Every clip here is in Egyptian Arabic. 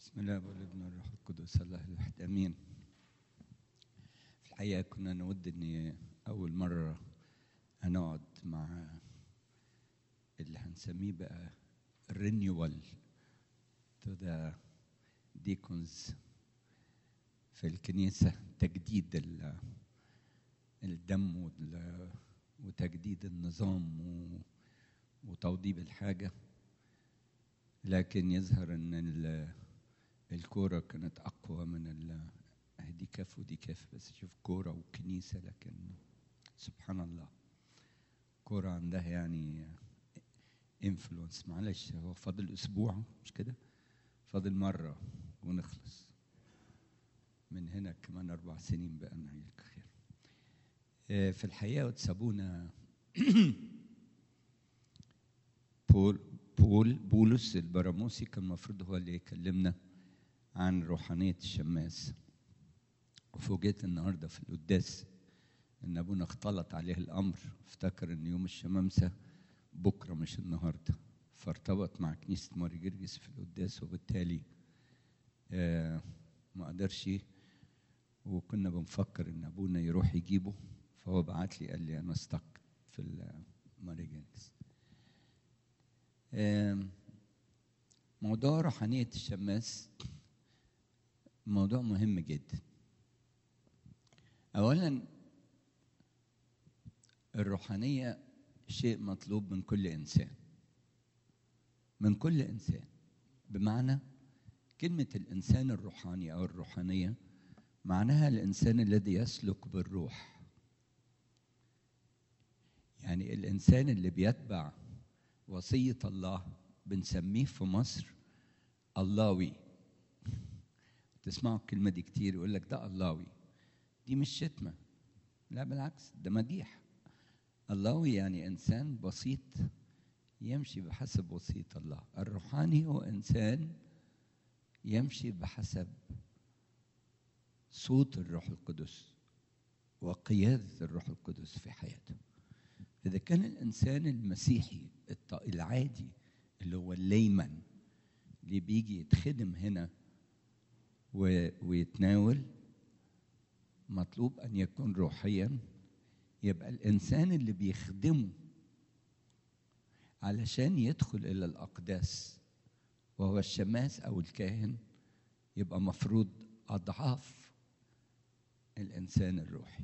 بسم الله والابن والروح القدس الله الواحد امين في الحقيقه كنا نود اني اول مره هنقعد مع اللي هنسميه بقى renewal to the deacons في الكنيسه تجديد ال- الدم وال- وتجديد النظام و- وتوضيب الحاجه لكن يظهر ان ال- الكوره كانت اقوى من ال أهي دي كاف ودي كاف بس شوف كوره وكنيسه لكن سبحان الله كوره عندها يعني انفلونس معلش هو فاضل اسبوع مش كده فاضل مره ونخلص من هنا كمان اربع سنين بقى نعيلك خير آه، في الحقيقه وتسابونا بول بول بولس البراموسي كان المفروض هو اللي يكلمنا عن روحانية الشماس وفوجئت النهارده في القداس ان ابونا اختلط عليه الامر افتكر ان يوم الشمامسه بكره مش النهارده فارتبط مع كنيسه ماري جرجس في القداس وبالتالي آه ما قدرش وكنا بنفكر ان ابونا يروح يجيبه فهو بعت لي قال لي انا استق في ال- ماري جرجس آم، موضوع روحانية الشماس موضوع مهم جدا أولا الروحانية شيء مطلوب من كل إنسان من كل إنسان بمعنى كلمة الإنسان الروحاني أو الروحانية معناها الإنسان الذي يسلك بالروح يعني الإنسان اللي بيتبع وصية الله بنسميه في مصر اللهوي تسمعوا الكلمة دي كتير يقول لك ده اللهوي دي مش شتمة لا بالعكس ده مديح اللهوي يعني إنسان بسيط يمشي بحسب وصية الله الروحاني هو إنسان يمشي بحسب صوت الروح القدس وقيادة الروح القدس في حياته إذا كان الإنسان المسيحي الط- العادي اللي هو الليمن اللي بيجي يتخدم هنا و- ويتناول مطلوب أن يكون روحيا يبقى الإنسان اللي بيخدمه علشان يدخل إلى الأقداس وهو الشماس أو الكاهن يبقى مفروض أضعاف الإنسان الروحي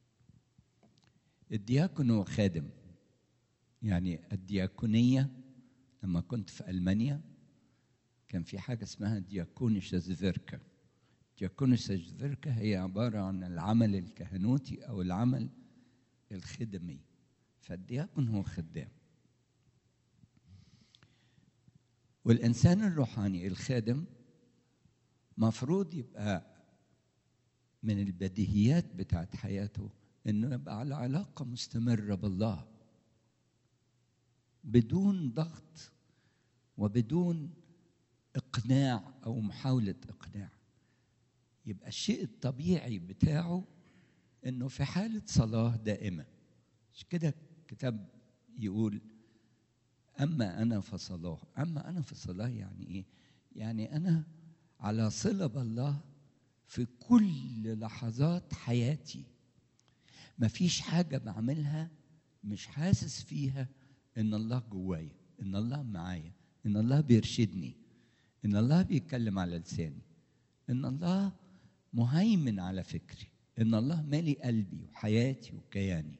الدياكون هو خادم يعني الدياكونية لما كنت في ألمانيا كان في حاجة اسمها دياكونيشا زفيركا دياكونيشا زفيركا هي عبارة عن العمل الكهنوتي أو العمل الخدمي فالدياكون هو خدام والإنسان الروحاني الخادم مفروض يبقى من البديهيات بتاعت حياته انه يبقى على علاقه مستمره بالله بدون ضغط وبدون اقناع او محاوله اقناع يبقى الشيء الطبيعي بتاعه انه في حاله صلاه دائمه مش كده الكتاب يقول اما انا فصلاه اما انا في الصلاه يعني ايه يعني انا على صله بالله في كل لحظات حياتي مفيش حاجة بعملها مش حاسس فيها إن الله جوايا إن الله معايا إن الله بيرشدني إن الله بيتكلم على لساني إن الله مهيمن على فكري إن الله مالي قلبي وحياتي وكياني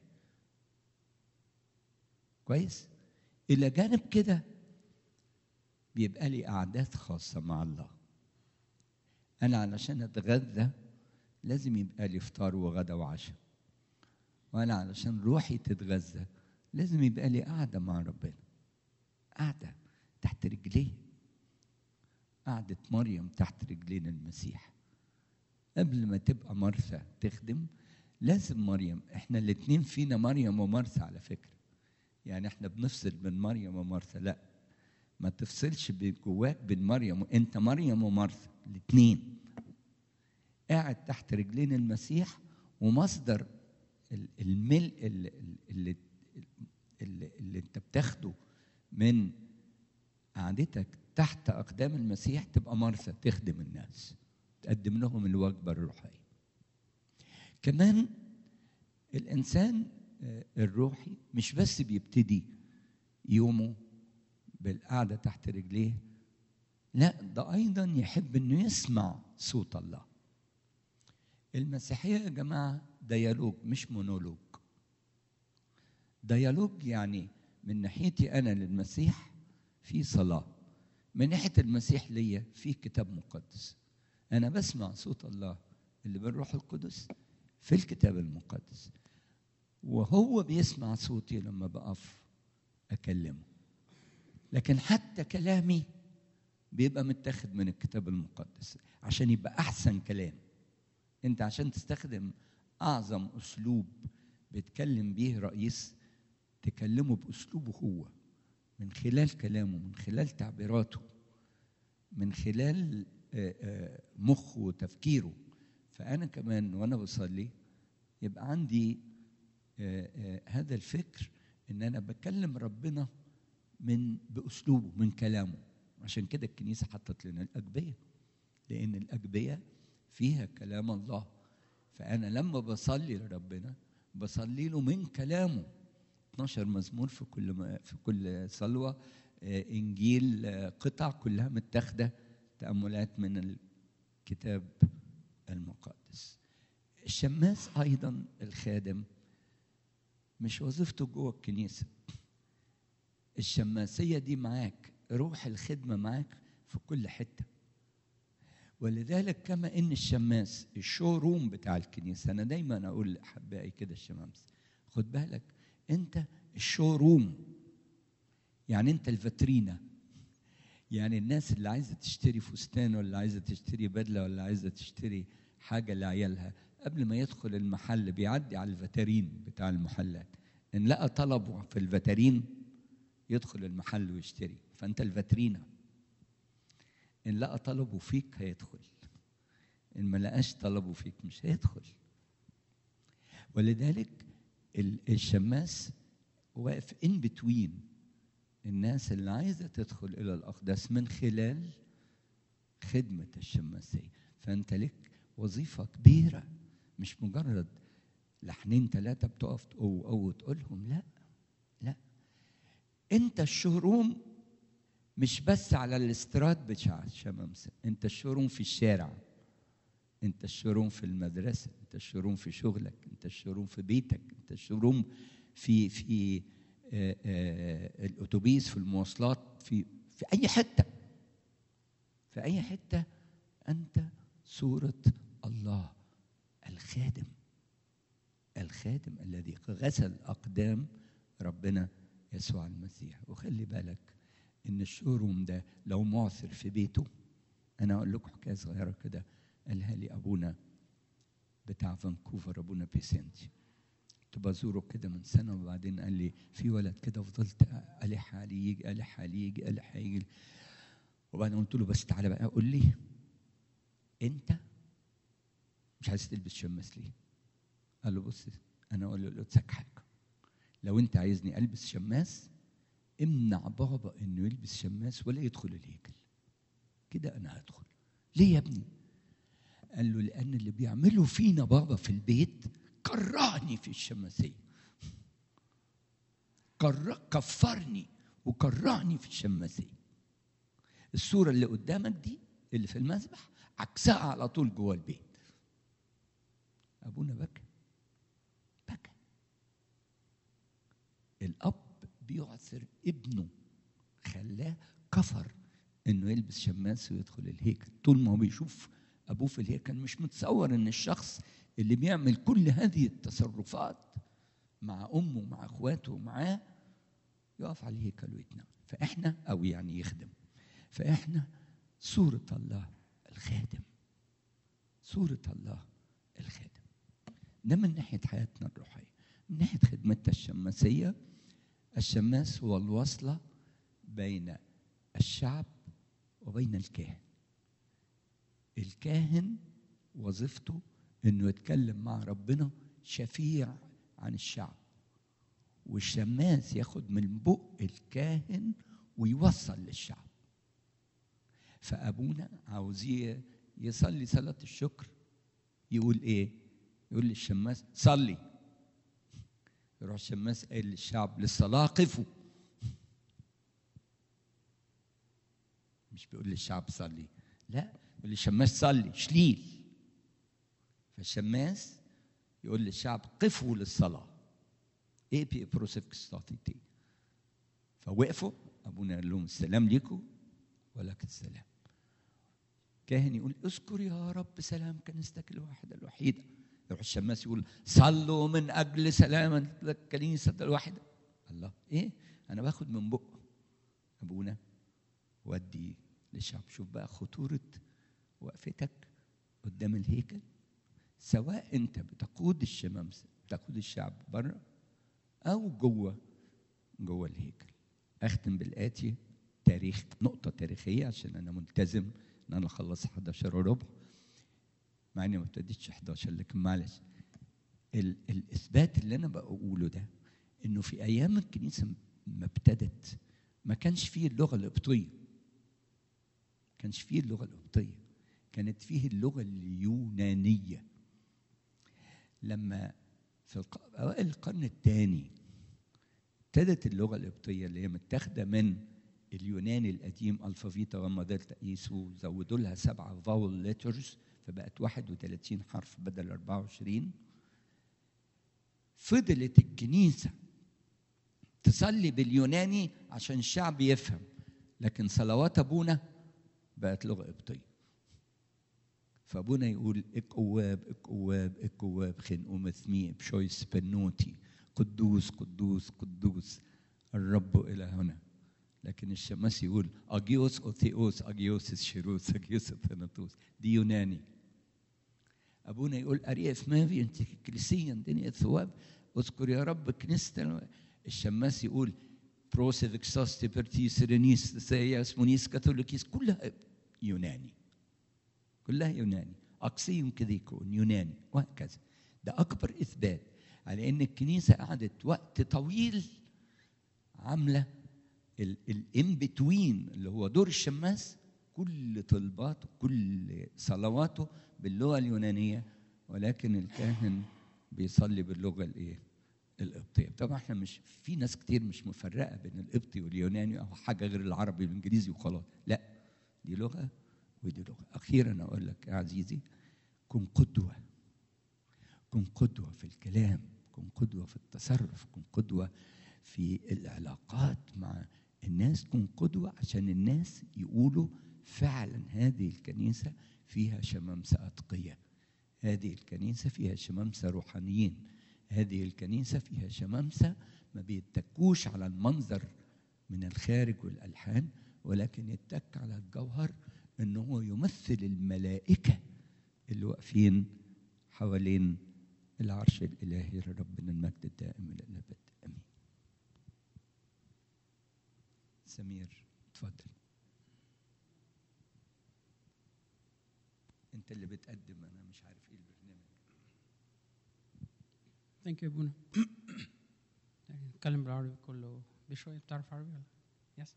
كويس إلى جانب كده بيبقى لي قعدات خاصة مع الله أنا علشان أتغذى لازم يبقى لي فطار وغدا وعشاء وانا علشان روحي تتغذى لازم يبقى لي قاعده مع ربنا قاعده تحت رجليه قعدة مريم تحت رجلين المسيح قبل ما تبقى مرثى تخدم لازم مريم احنا الاتنين فينا مريم ومرثى على فكرة يعني احنا بنفصل بين مريم ومرثى لا ما تفصلش بين- جواك بين مريم و- انت مريم ومرثى الاتنين قاعد تحت رجلين المسيح ومصدر ال- الملء اللي, اللي, اللي, اللي انت بتاخده من قعدتك تحت اقدام المسيح تبقى مرثا تخدم الناس تقدم لهم الوجبه الروحيه كمان الانسان الروحي مش بس بيبتدي يومه بالقعده تحت رجليه لا ده ايضا يحب انه يسمع صوت الله المسيحيه يا جماعه ديالوج مش مونولوج ديالوج يعني من ناحيتي انا للمسيح في صلاه من ناحيه المسيح ليا في كتاب مقدس انا بسمع صوت الله اللي بالروح القدس في الكتاب المقدس وهو بيسمع صوتي لما بقف اكلمه لكن حتى كلامي بيبقى متاخد من الكتاب المقدس عشان يبقى احسن كلام انت عشان تستخدم اعظم اسلوب بيتكلم بيه رئيس تكلمه باسلوبه هو من خلال كلامه من خلال تعبيراته من خلال مخه وتفكيره فانا كمان وانا بصلي يبقى عندي هذا الفكر ان انا بكلم ربنا من باسلوبه من كلامه عشان كده الكنيسه حطت لنا الاجبيه لان الاجبيه فيها كلام الله فانا لما بصلي لربنا بصلي له من كلامه 12 مزمور في كل ما في كل صلوه انجيل قطع كلها متاخده تاملات من الكتاب المقدس الشماس ايضا الخادم مش وظيفته جوه الكنيسه الشماسيه دي معاك روح الخدمه معاك في كل حته ولذلك كما ان الشماس الشو روم بتاع الكنيسه انا دايما اقول لاحبائي كده الشمامسه خد بالك انت الشو روم يعني انت الفاترينا يعني الناس اللي عايزه تشتري فستان ولا عايزه تشتري بدله ولا عايزه تشتري حاجه لعيالها قبل ما يدخل المحل بيعدي على الفاترين بتاع المحلات ان لقى طلبه في الفاترين يدخل المحل ويشتري فانت الفاترينا ان لقى طلبه فيك هيدخل ان ما لقاش طلبه فيك مش هيدخل ولذلك الشماس واقف ان بتوين الناس اللي عايزه تدخل الى الاقداس من خلال خدمه الشماسيه فانت لك وظيفه كبيره مش مجرد لحنين ثلاثه بتقف او او تقولهم لا لا انت الشهروم مش بس على الاستراد بتاع الشمامسه انت الشهروم في الشارع انت الشهروم في المدرسه انت الشهروم في شغلك انت الشهروم في بيتك انت الشهروم في في آآ آآ الاتوبيس في المواصلات في في اي حته في اي حته انت صوره الله الخادم الخادم الذي غسل اقدام ربنا يسوع المسيح وخلي بالك ان الشوروم ده لو معثر في بيته انا اقول لكم حكايه صغيره كده قالها لي ابونا بتاع فانكوفر ابونا بيسنتي كنت بزوره كده من سنه وبعدين قال لي في ولد كده فضلت الح عليه يجي الح عليه يجي الح يجي وبعدين قلت له بس تعالى بقى قول لي انت مش عايز تلبس شماس ليه؟ قال له بص انا اقول له لك حاجه لو انت عايزني البس شماس امنع بابا انه يلبس شماس ولا يدخل الهيكل كده انا هدخل ليه يا ابني قال له لان اللي بيعمله فينا بابا في البيت كرهني في الشماسيه كره كفرني وكرهني في الشماسيه الصوره اللي قدامك دي اللي في المذبح عكسها على طول جوه البيت ابونا بكى بكى الاب بيعثر ابنه خلاه كفر انه يلبس شماس ويدخل الهيكل طول ما هو بيشوف ابوه في الهيكل مش متصور ان الشخص اللي بيعمل كل هذه التصرفات مع امه ومع اخواته ومعاه يقف على الهيكل ويتنام فاحنا او يعني يخدم فاحنا صورة الله الخادم صورة الله الخادم ده من ناحية حياتنا الروحية من ناحية خدمتنا الشماسية الشماس هو الوصلة بين الشعب وبين الكاهن الكاهن وظيفته انه يتكلم مع ربنا شفيع عن الشعب والشماس ياخد من بق الكاهن ويوصل للشعب فابونا عاوز ي- يصلي صلاه الشكر يقول ايه يقول للشماس صلي يروح الشماس قايل للشعب للصلاه قفوا مش بيقول للشعب صلي لا يقول للشماس صلي شليل فالشماس يقول للشعب قفوا للصلاه ايه بي بروسيفك ستاتيتي فوقفوا ابونا قال لهم السلام ليكم ولك السلام كاهن يقول اذكر يا رب سلام كنيستك الواحده الوحيده يروح الشماس يقول صلوا من اجل سلامة الكنيسه الواحده الله ايه انا باخد من بق ابونا ودي للشعب شوف بقى خطوره وقفتك قدام الهيكل سواء انت بتقود الشمامسه بتقود الشعب بره او جوه جوه الهيكل اختم بالاتي تاريخ نقطه تاريخيه عشان انا ملتزم ان انا اخلص 11 وربع مع اني ما ابتديتش 11 لكن معلش ال- الاثبات اللي انا بقوله ده انه في ايام الكنيسه ما ابتدت ما كانش فيه اللغه القبطيه ما كانش فيه اللغه القبطيه كانت فيه اللغه اليونانيه لما في الق- اوائل القرن الثاني ابتدت اللغه القبطيه اللي هي متاخده من اليوناني القديم الفافيتا وما دلتا ايسو زودوا لها سبعه فاول ليترز فبقت 31 حرف بدل 24 فضلت الكنيسه تصلي باليوناني عشان الشعب يفهم لكن صلوات ابونا بقت لغه قبطيه فابونا يقول اكواب اكواب اكواب خنقو مثمي بشويس بنوتي قدوس قدوس قدوس الرب الى هنا لكن الشماس يقول اجيوس اوثيوس اجيوس شيروس اجيوس ثناتوس دي يوناني ابونا يقول اريف مافي انت كنيسيا دنيا الثواب اذكر يا رب كنيسة الشماس يقول بروسيف اكساستي بيرتي سيرينيس سياس مونيس كاثوليكيس كلها يوناني كلها يوناني اقسيم كذيكون يوناني وهكذا ده اكبر اثبات على ان الكنيسه قعدت وقت طويل عامله الان بتوين اللي هو دور الشماس كل طلباته كل صلواته باللغه اليونانيه ولكن الكاهن بيصلي باللغه الايه؟ القبطيه طبعا احنا مش في ناس كتير مش مفرقه بين القبطي واليوناني او حاجه غير العربي والانجليزي وخلاص لا دي لغه ودي لغه اخيرا اقول لك يا عزيزي كن قدوه كن قدوه في الكلام كن قدوه في التصرف كن قدوه في العلاقات مع الناس كن قدوه عشان الناس يقولوا فعلا هذه الكنيسه فيها شمامسه اتقيه هذه الكنيسه فيها شمامسه روحانيين هذه الكنيسه فيها شمامسه ما بيتكوش على المنظر من الخارج والالحان ولكن يتك على الجوهر ان هو يمثل الملائكه اللي واقفين حوالين العرش الالهي لربنا المجد الدائم الى الابد امين سمير اتفضل انت اللي بتقدم انا مش عارف ايه البرنامج ثانك يو يا ابونا يعني نتكلم بالعربي كله بشوية بتعرف عربي ولا؟ يس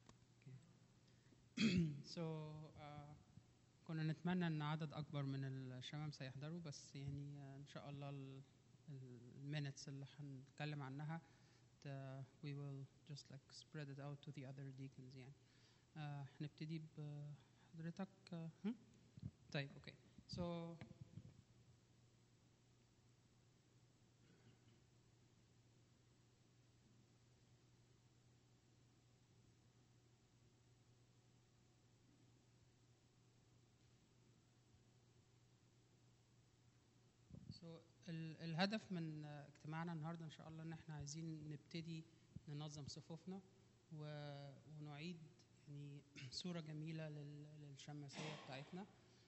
سو كنا نتمنى ان عدد اكبر من الشمام سيحضروا بس يعني آه، ان شاء الله المينتس اللي هنتكلم عنها uh, we will just like spread it out to the other deacons يعني آه، هنبتدي بحضرتك آه، هم؟ طيب اوكي so So, ال- الهدف من آه، اجتماعنا النهارده ان شاء الله ان احنا عايزين نبتدي ننظم صفوفنا و- ونعيد يعني صوره جميله لل- للشماسيه بتاعتنا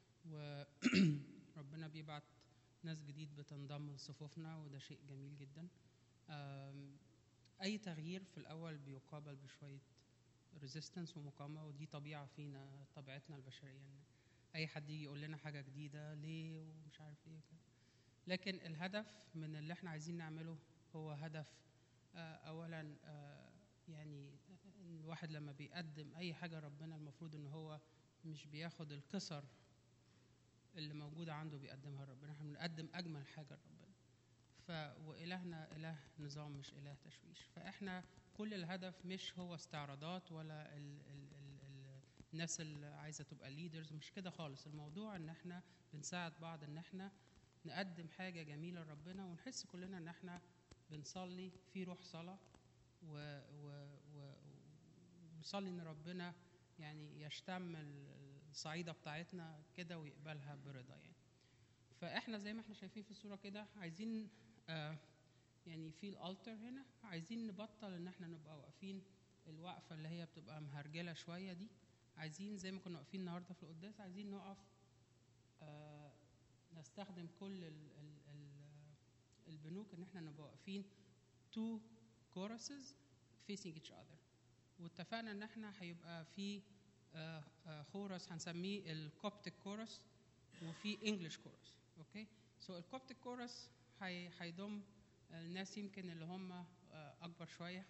وربنا بيبعت ناس جديد بتنضم لصفوفنا وده شيء جميل جدا آم، اي تغيير في الاول بيقابل بشويه ريزيستنس ومقاومه ودي طبيعه فينا طبيعتنا البشريه ان اي حد يجي يقول لنا حاجه جديده ليه ومش عارف ايه وكده لكن الهدف من اللي احنا عايزين نعمله هو هدف آه، اولا آه، يعني الواحد لما بيقدم اي حاجه ربنا المفروض ان هو مش بياخد القصر اللي موجودة عنده بيقدمها لربنا احنا بنقدم أجمل حاجة لربنا ف وإلهنا إله نظام مش إله تشويش فإحنا كل الهدف مش هو استعراضات ولا ال ال ال ال الناس اللي عايزة تبقى ليدرز مش كده خالص الموضوع إن إحنا بنساعد بعض إن إحنا نقدم حاجة جميلة لربنا ونحس كلنا إن إحنا بنصلي في روح صلاة و و و ونصلي إن ربنا يعني يشتم الصعيدة بتاعتنا كده ويقبلها برضا يعني فاحنا زي ما احنا شايفين في الصوره كده عايزين آه يعني في الالتر هنا عايزين نبطل ان احنا نبقى واقفين الوقفه اللي هي بتبقى مهرجله شويه دي عايزين زي ما كنا واقفين النهارده في القداس عايزين نقف آه نستخدم كل ال ال ال البنوك ان احنا نبقى واقفين two choruses facing each other واتفقنا ان احنا هيبقى في آه آه خورس هنسميه الكوبتيك كورس وفي انجلش كورس اوكي سو الكوبتيك كورس هيضم الناس يمكن اللي هم آه اكبر شويه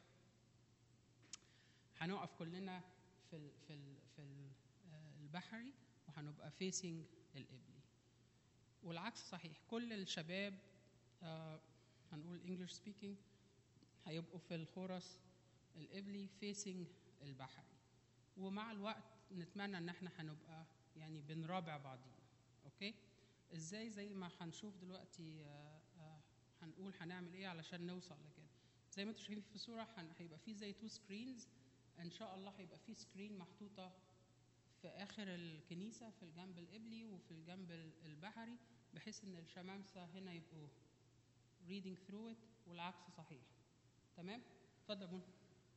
هنقف كلنا في ال في ال في ال البحري وهنبقى فيسنج القبلي والعكس صحيح كل الشباب آه هنقول انجلش سبيكينج هيبقوا في الخرس القبلي فيسنج البحري ومع الوقت نتمنى ان احنا هنبقى يعني بنرابع بعضينا اوكي ازاي زي ما هنشوف دلوقتي آه آه هنقول هنعمل ايه علشان نوصل لكده زي ما انتم شايفين في الصوره هيبقى في زي تو سكرينز ان شاء الله هيبقى في سكرين محطوطه في اخر الكنيسه في الجنب القبلي وفي الجنب البحري بحيث ان الشمامسه هنا يبقوا reading through it والعكس صحيح تمام اتفضل بون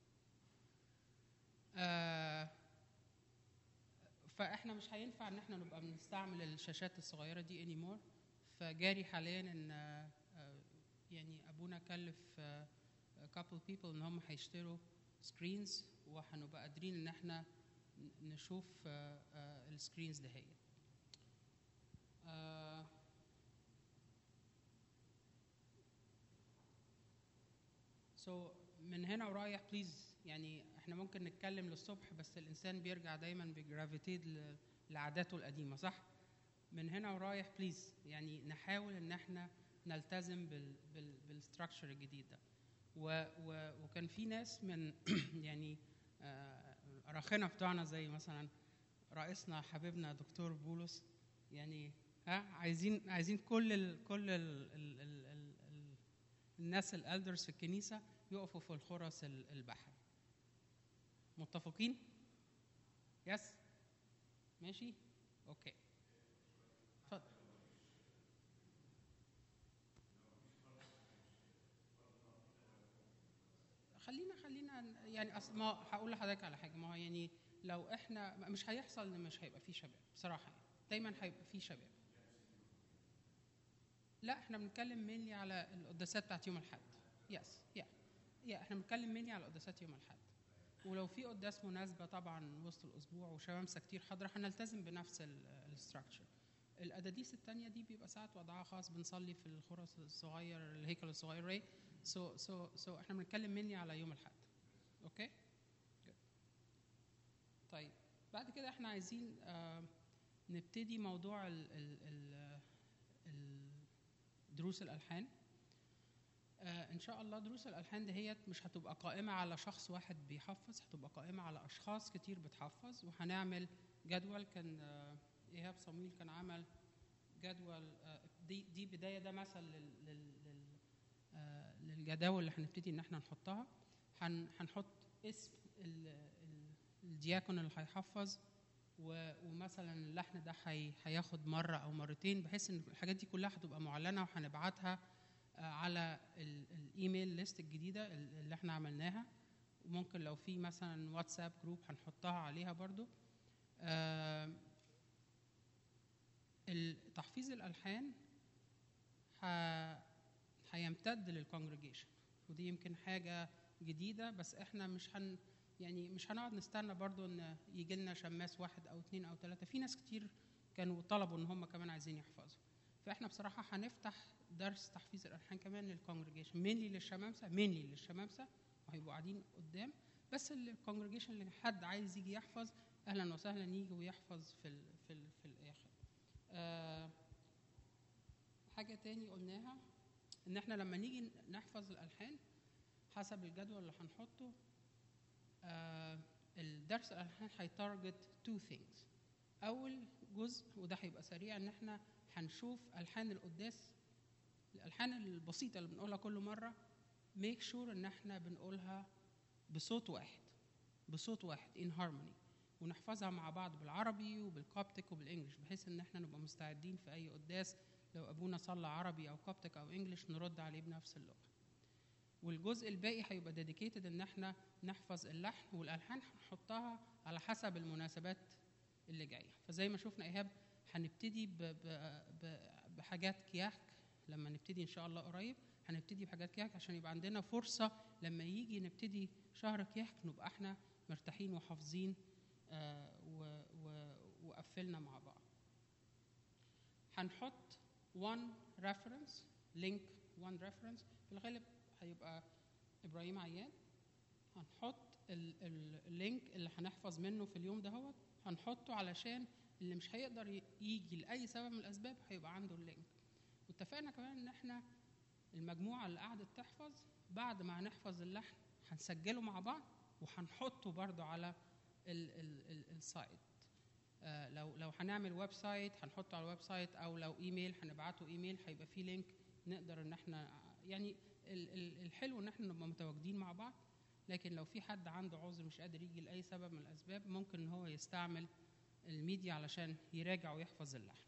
آه فاحنا مش هينفع ان احنا نبقى بنستعمل الشاشات الصغيره دي anymore فجاري حاليا ان آه يعني ابونا كلف آه couple people ان هم هيشتروا سكرينز وهنبقى قادرين ان احنا نشوف السكرينز دهيت سو so من هنا ورايح بليز يعني احنا ممكن نتكلم للصبح بس الانسان بيرجع دايما بجرافيتيد لعاداته القديمه صح من هنا ورايح بليز يعني نحاول ان احنا نلتزم بال بال بالستراكشر الجديد ده و و وكان في ناس من يعني اراخنه بتوعنا زي مثلا رئيسنا حبيبنا دكتور بولس يعني ها عايزين عايزين كل ال كل ال ال ال ال ال الناس الالدرز في الكنيسه يقفوا في الخرس البحر متفقين يس ماشي اوكي اتفضل خلينا خلينا يعني أصل ما هقول لحضرتك على حاجه ما هو يعني لو احنا مش هيحصل ان مش هيبقى فيه شباب بصراحه يعني دايما هيبقى فيه شباب لا احنا بنتكلم مينلي على القداسات بتاعت يوم الاحد يس يا يا احنا بنتكلم مينلي على قداسات يوم الاحد ولو في قداس مناسبه طبعا وسط الاسبوع وشمامسه كتير حاضره هنلتزم بنفس الاستراكشر الاداديس الثانيه دي بيبقى ساعات وضعها خاص بنصلي في الخرس الصغير الهيكل الصغير ري سو سو سو احنا بنتكلم مني على يوم الاحد اوكي Good. طيب بعد كده احنا عايزين آه نبتدي موضوع ال ال ال ال دروس الالحان آه ان شاء الله دروس الالحان دهيت مش هتبقى قائمه على شخص واحد بيحفظ هتبقى قائمه على اشخاص كتير بتحفظ وهنعمل جدول كان آه ايهاب صمويل كان عمل جدول آه دي دي بدايه ده مثل لل, لل, لل آه للجداول اللي هنبتدي ان احنا نحطها هنحط اسم الدياكون اللي هيحفظ ومثلا اللحن ده هياخد مره او مرتين بحيث ان الحاجات دي كلها هتبقى معلنه وهنبعتها على الايميل ليست الجديده اللي احنا عملناها وممكن لو في مثلا واتساب جروب هنحطها عليها برضو تحفيظ الالحان هيمتد للكونجريجيشن ودي يمكن حاجه جديده بس احنا مش هن يعني مش هنقعد نستنى برضو ان يجي لنا شماس واحد او اثنين او ثلاثه في ناس كتير كانوا طلبوا ان هم كمان عايزين يحفظوا فاحنا بصراحه هنفتح درس تحفيظ الالحان كمان للكونجريجيشن مينلي للشمامسه مينلي للشمامسه وهيبقوا قاعدين قدام بس الكونجريجيشن اللي حد عايز يجي يحفظ اهلا وسهلا يجي ويحفظ في ال في ال في الاخر آه حاجه تاني قلناها ان احنا لما نيجي نحفظ الالحان حسب الجدول اللي هنحطه آه الدرس الالحان هيتارجت تو ثينجز اول جزء وده هيبقى سريع ان احنا هنشوف الحان القداس الالحان البسيطه اللي بنقولها كل مره ميك شور ان احنا بنقولها بصوت واحد بصوت واحد ان هارموني ونحفظها مع بعض بالعربي وبالكوبتك وبالانجلش بحيث ان احنا نبقى مستعدين في اي قداس لو ابونا صلى عربي او كوبتك او انجلش نرد عليه بنفس اللغه والجزء الباقي هيبقى ديديكيتد ان احنا نحفظ اللحن والالحان هنحطها على حسب المناسبات اللي جايه فزي ما شفنا ايهاب هنبتدي ب ب ب بحاجات كياك لما نبتدي ان شاء الله قريب هنبتدي بحاجات كياك عشان يبقى عندنا فرصه لما يجي نبتدي شهر كياك نبقى احنا مرتاحين وحافظين آه و و وقفلنا مع بعض هنحط one reference link one reference في الغالب هيبقى ابراهيم عياد هنحط اللينك اللي هنحفظ منه في اليوم دهوت هنحطه علشان اللي مش هيقدر يجي لاي سبب من الاسباب هيبقى عنده اللينك واتفقنا كمان ان احنا المجموعه اللي قعدت تحفظ بعد ما هنحفظ اللحن هنسجله مع بعض وهنحطه برضو على السايت آه لو لو هنعمل ويب سايت هنحطه على الويب سايت او لو ايميل هنبعته ايميل هيبقى فيه لينك نقدر ان احنا يعني الحلو ان احنا نبقى متواجدين مع بعض لكن لو في حد عنده عذر مش قادر يجي لاي سبب من الاسباب ممكن ان هو يستعمل الميديا علشان يراجع ويحفظ اللحن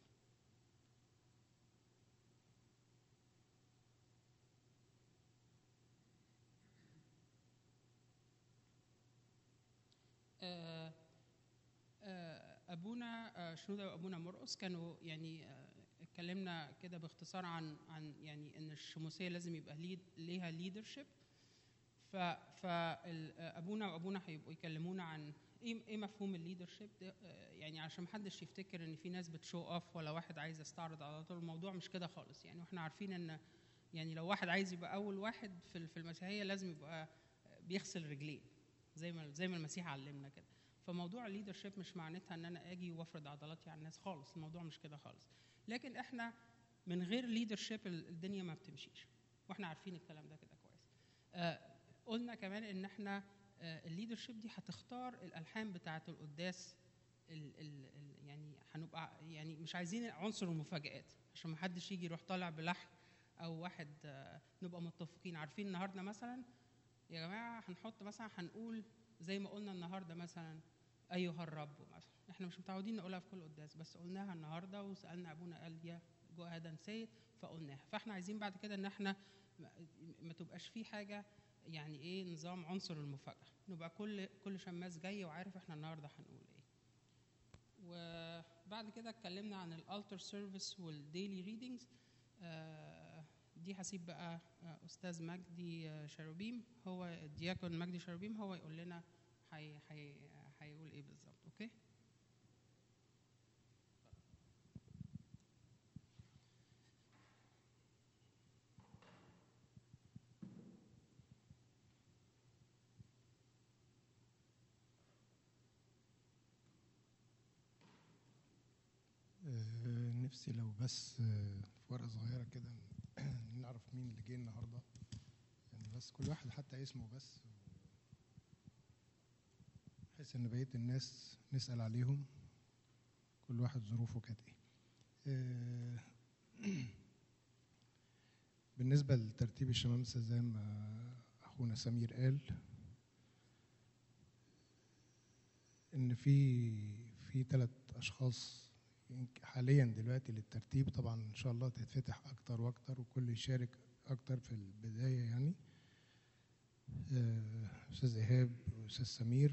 آه آه ابونا آه شنوده وابونا مرقص كانوا يعني اتكلمنا كده باختصار عن عن يعني ان الشموسيه لازم يبقى ليد ليها ليدرشيب ف فابونا وابونا هيبقوا يكلمونا عن ايه ايه مفهوم الليدرشيب ده يعني عشان محدش يفتكر ان في ناس بتشو اوف ولا واحد عايز يستعرض على طول الموضوع مش كده خالص يعني واحنا عارفين ان يعني لو واحد عايز يبقى اول واحد في في المسيحيه لازم يبقى بيغسل رجليه زي ما زي ما المسيح علمنا كده فموضوع الليدرشيب مش معناتها ان انا اجي وافرض عضلاتي على الناس خالص الموضوع مش كده خالص لكن احنا من غير ليدرشيب الدنيا ما بتمشيش واحنا عارفين الكلام ده كده كويس آه قلنا كمان ان احنا آه الليدرشيب دي هتختار الالحان بتاعه القداس ال ال ال يعني هنبقى يعني مش عايزين عنصر المفاجآت عشان ما حدش يجي يروح طالع بلحن او واحد آه نبقى متفقين عارفين النهارده مثلا يا جماعه هنحط مثلا هنقول زي ما قلنا النهارده مثلا ايها الرب مثلا احنا مش متعودين نقولها في كل قداس بس قلناها النهارده وسالنا ابونا قال يا جو هذا نسيت فقلناها فاحنا عايزين بعد كده ان احنا ما تبقاش في حاجه يعني ايه نظام عنصر المفاجاه نبقى كل كل شماس جاي وعارف احنا النهارده هنقول ايه وبعد كده اتكلمنا عن الالتر سيرفيس والديلي ريدنجز دي هسيب بقى استاذ مجدي شروبيم هو الدياكون مجدي شروبيم هو يقول لنا هي هي هيقول ايه بالظبط اوكي نفسي لو بس في ورقه صغيره كده نعرف مين اللي جه النهارده يعني بس كل واحد حتى اسمه بس بحيث ان بقيه الناس نسال عليهم كل واحد ظروفه كانت ايه بالنسبه لترتيب الشمامسه زي ما اخونا سمير قال ان في في ثلاث اشخاص حاليا دلوقتي للترتيب طبعا ان شاء الله تتفتح اكتر واكتر وكل يشارك اكتر في البدايه يعني استاذ ايهاب واستاذ سمير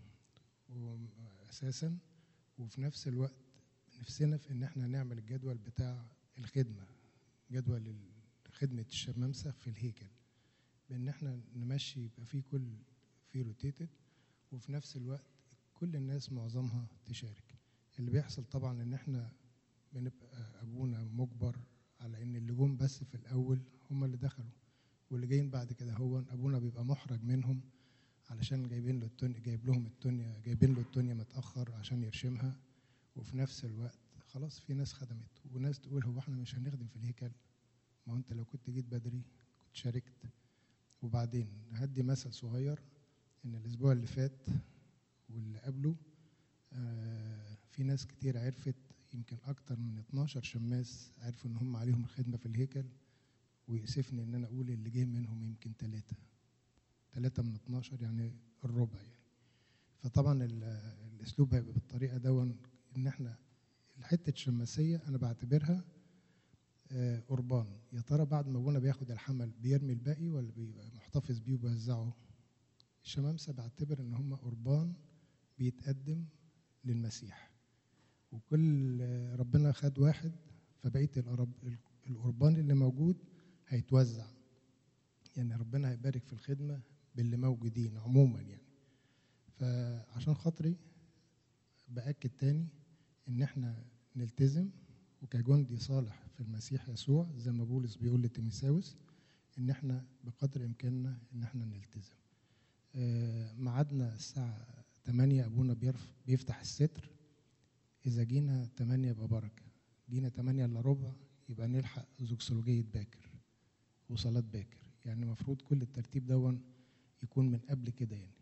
اساسا وفي نفس الوقت نفسنا في ان احنا نعمل الجدول بتاع الخدمه جدول خدمه الشمامسه في الهيكل بان احنا نمشي يبقى في كل في روتيتد وفي نفس الوقت كل الناس معظمها تشارك اللي بيحصل طبعا ان احنا بنبقى ابونا مجبر على ان اللي جم بس في الاول هم اللي دخلوا واللي جايين بعد كده هو ابونا بيبقى محرج منهم علشان جايبين له التونيا جايب لهم التونيا جايبين له التونيا متاخر عشان يرشمها وفي نفس الوقت خلاص في ناس خدمت وناس تقول هو احنا مش هنخدم في الهيكل ما هو انت لو كنت جيت بدري كنت شاركت وبعدين هدي مثل صغير ان الاسبوع اللي فات واللي قبله آه في ناس كتير عرفت يمكن اكتر من 12 شماس عرفوا ان هم عليهم الخدمه في الهيكل ويؤسفني ان انا اقول اللي جه منهم يمكن ثلاثه ثلاثه من 12 يعني الربع يعني فطبعا ال- الاسلوب هيبقى بالطريقه دون ان احنا حته الشماسيه انا بعتبرها آه، قربان يا ترى بعد ما ابونا بياخد الحمل بيرمي الباقي ولا بيبقى محتفظ بيه وبيوزعه الشمامسه بعتبر ان هم قربان بيتقدم للمسيح وكل آه، ربنا خد واحد فبقيه القرب- القربان اللي موجود هيتوزع يعني ربنا هيبارك في الخدمه باللي موجودين عموما يعني فعشان خاطري باكد تاني ان احنا نلتزم وكجندي صالح في المسيح يسوع زي ما بولس بيقول لتيموثاوس ان احنا بقدر امكاننا ان احنا نلتزم آه، ميعادنا الساعه 8 ابونا بيرف بيفتح الستر اذا جينا 8 يبقى بركه جينا 8 الا ربع يبقى نلحق زوكسولوجيه باكر وصلاه باكر يعني المفروض كل الترتيب دون يكون من قبل كده يعني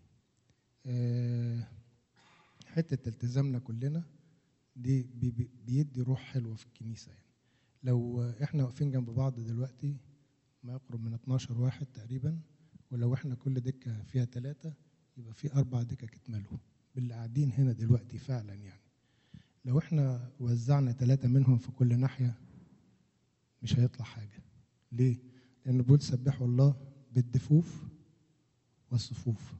آه، حته التزامنا كلنا دي بي- بي- بيدي روح حلوه في الكنيسه يعني لو احنا واقفين جنب بعض دلوقتي ما يقرب من 12 واحد تقريبا ولو احنا كل دكه فيها ثلاثه يبقى في اربع دكك اتملوا باللي قاعدين هنا دلوقتي فعلا يعني لو احنا وزعنا ثلاثه منهم في كل ناحيه مش هيطلع حاجه ليه؟ لأن بيقول سبحوا الله بالدفوف والصفوف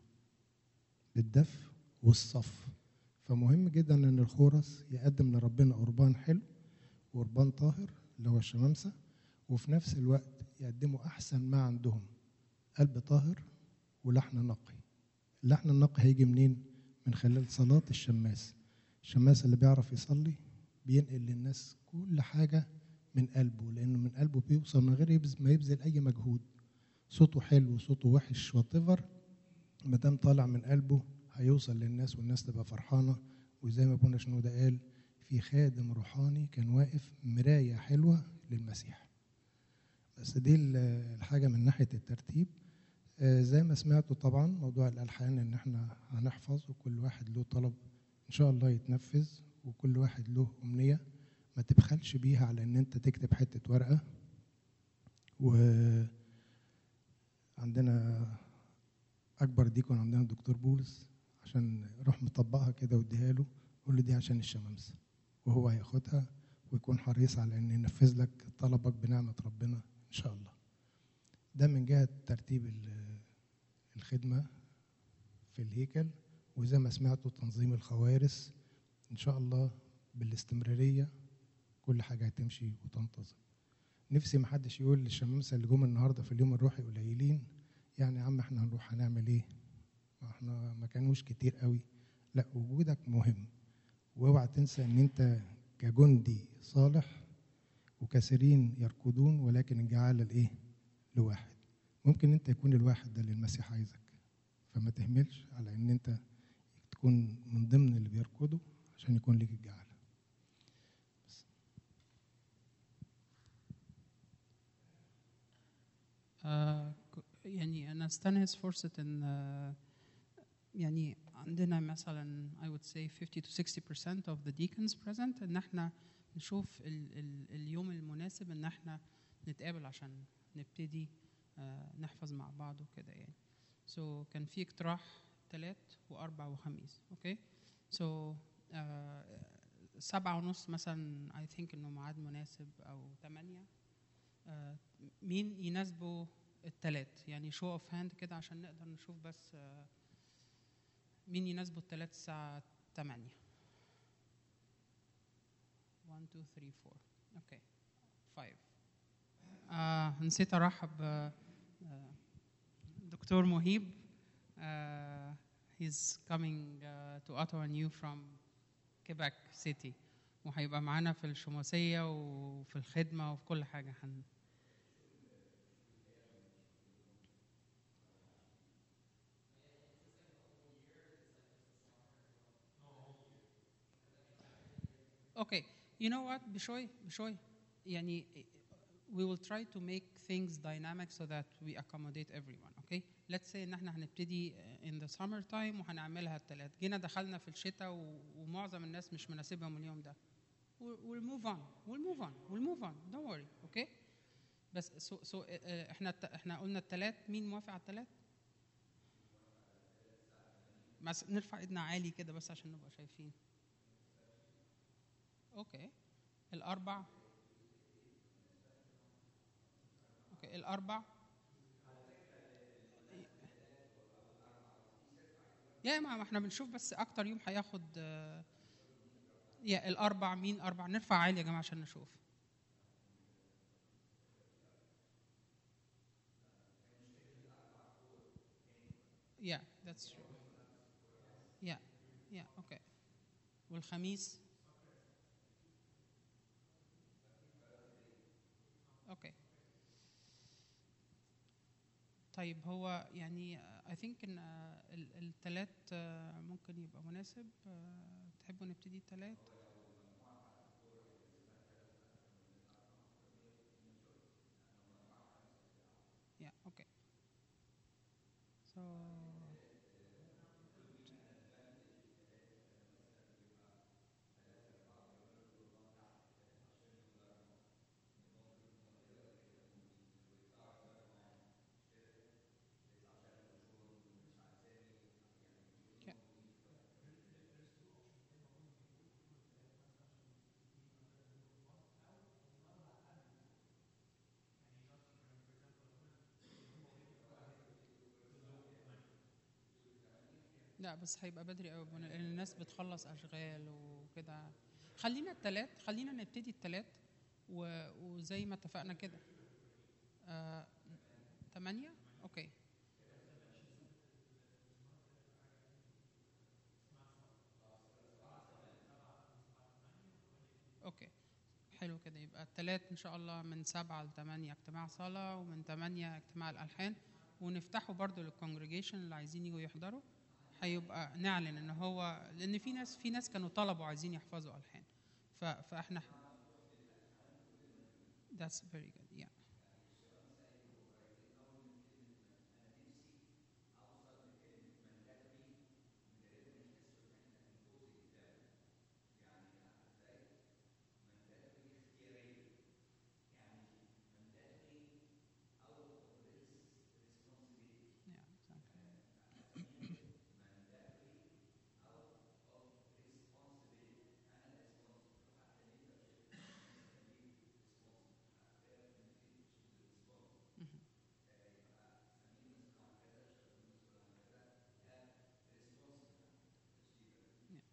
بالدف والصف فمهم جدا ان الخورس يقدم لربنا قربان حلو وقربان طاهر اللي هو الشمامسه وفي نفس الوقت يقدموا احسن ما عندهم قلب طاهر ولحن نقي اللحن النقي هيجي منين من خلال صلاه الشماس الشماس اللي بيعرف يصلي بينقل للناس كل حاجه من قلبه لانه من قلبه بيوصل من غير يبذل ما يبذل اي مجهود صوته حلو صوته وحش واتيفر ما دام طالع من قلبه هيوصل للناس والناس تبقى فرحانه وزي ما ابونا شنوده قال في خادم روحاني كان واقف مرايه حلوه للمسيح بس دي ال- الحاجه من ناحيه الترتيب آه، زي ما سمعتوا طبعا موضوع الالحان ان احنا هنحفظ وكل واحد له طلب ان شاء الله يتنفذ وكل واحد له امنيه ما تبخلش بيها على ان انت تكتب حته ورقه وعندنا اكبر ديكون عندنا الدكتور بولس عشان روح مطبقها كده واديها له قول له دي عشان الشمامسه وهو هياخدها ويكون حريص على ان ينفذ لك طلبك بنعمه ربنا ان شاء الله ده من جهه ترتيب ال- الخدمه في الهيكل وزي ما سمعتوا تنظيم الخوارس ان شاء الله بالاستمراريه كل حاجه هتمشي وتنتظم نفسي ما حدش يقول للشمامسه اللي جم النهارده في اليوم الروحي قليلين يعني يا عم احنا هنروح هنعمل ايه ما احنا ما كانوش كتير قوي لا وجودك مهم واوعى تنسى ان انت كجندي صالح وكثيرين يركضون ولكن الجعالة الايه لواحد ممكن انت يكون الواحد ده اللي المسيح عايزك فما تهملش على ان انت تكون من ضمن اللي بيركضوا عشان يكون ليك الجعالة آه، ك- يعني أنا أستنهز فرصة إن آه، يعني عندنا مثلا I would say 50 to 60% of the deacons present إن احنا نشوف ال ال اليوم المناسب إن احنا نتقابل عشان نبتدي آه، نحفظ مع بعض وكده يعني. So كان في اقتراح تلات وأربع وخميس أوكي so آه، سبعة ونص مثلا I think إنه ميعاد مناسب أو تمانية آه، مين يناسبه التلات يعني شو اوف هاند كده عشان نقدر نشوف بس آه، مين يناسبه التلات الساعة 8 1 2 3 4 اوكي 5 آه نسيت ارحب آه، آه، دكتور مهيب آه he's coming uh, to Ottawa new from Quebec City وهيبقى معانا في الشماسية وفي الخدمة وفي كل حاجة هن Okay, you know what بشوي بشوي يعني we will try to make things dynamic so that we accommodate everyone okay let's say ان احنا هنبتدي in the summer time وهنعملها الثلاث جينا دخلنا في الشتاء و- ومعظم الناس مش مناسبهم اليوم ده we'll we'll move on we'll move on we'll move on don't worry okay بس so, so uh, احنا الت- احنا قلنا الثلاث مين موافق على الثلاث بس نرفع ايدنا عالي كده بس عشان نبقى شايفين اوكي الاربع اوكي الاربع يا ما ما احنا بنشوف بس اكتر يوم هياخد آه، يا الاربع مين اربع نرفع عالي يا جماعه عشان نشوف Yeah, that's true. Yeah, yeah, okay. والخميس اوكي طيب هو يعني I think ان الثلاث ممكن يبقى مناسب آه، تحبوا نبتدي الثلاث Yeah, okay. So Okay. لا بس هيبقى بدري قوي لان الناس بتخلص اشغال وكده خلينا التلات خلينا نبتدي التلات و... وزي ما اتفقنا كده آه... تمانية اوكي اوكي حلو كده يبقى التلات ان شاء الله من سبعة لثمانية اجتماع صلاة ومن ثمانية اجتماع الالحان ونفتحه برضو للكونجريجيشن اللي عايزين يجوا يحضروا هيبقى نعلن ان هو لان في ناس في ناس كانوا طلبوا عايزين يحفظوا الحان ف... فاحنا That's very good. Yeah. Yeah, exactly. Mhm. Yeah.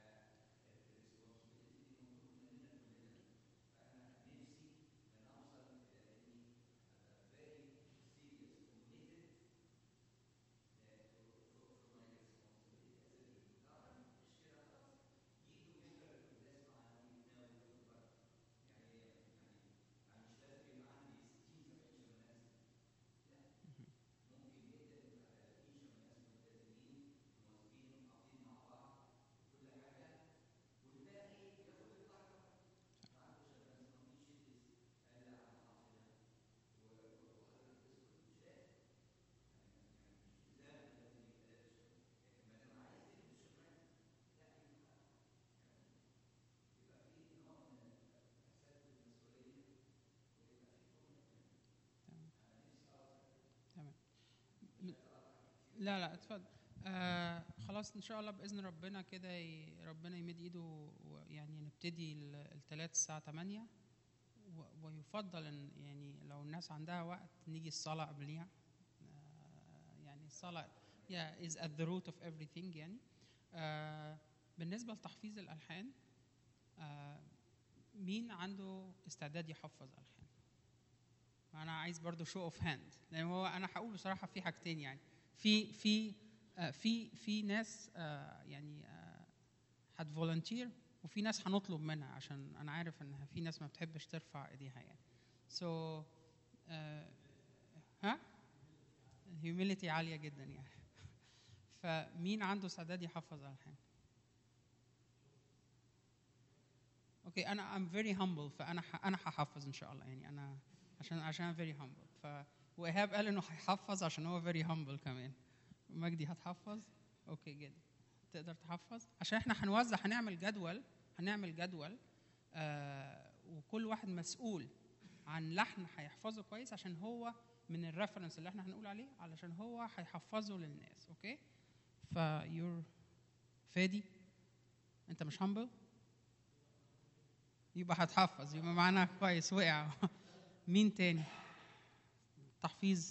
تمام تمام م- لا لا اتفضل آه خلاص ان شاء الله باذن ربنا كده ي- ربنا يمد ايده ويعني نبتدي الثلاث الساعه 8 و- ويفضل ان يعني لو الناس عندها وقت نيجي الصلاه قبليها آه يعني الصلاه yeah, is at the root of everything يعني آه بالنسبه لتحفيظ الالحان آه مين عنده استعداد يحفظ الحان انا عايز برضو شو اوف هاند لان هو انا هقول بصراحه في حاجتين يعني في في آه، في في ناس آه، يعني هتفولنتير وفي ناس هنطلب منها عشان انا عارف ان في ناس ما بتحبش ترفع ايديها يعني سو so, آه، ها الهيوميليتي عاليه جدا يعني فمين عنده استعداد يحفظ الحان اوكي انا ام فيري humble فانا ح... انا هحفظ ان شاء الله يعني انا عشان عشان فيري humble ف وايهاب قال انه هيحفظ عشان هو فيري humble كمان مجدي هتحفظ اوكي جدا تقدر تحفظ عشان احنا هنوزع هنعمل جدول هنعمل جدول آه وكل واحد مسؤول عن لحن هيحفظه كويس عشان هو من الريفرنس اللي احنا هنقول عليه علشان هو هيحفظه للناس اوكي فيور فادي انت مش humble يبقى هتحفظ يبقى معانا كويس وقع مين تاني تحفيظ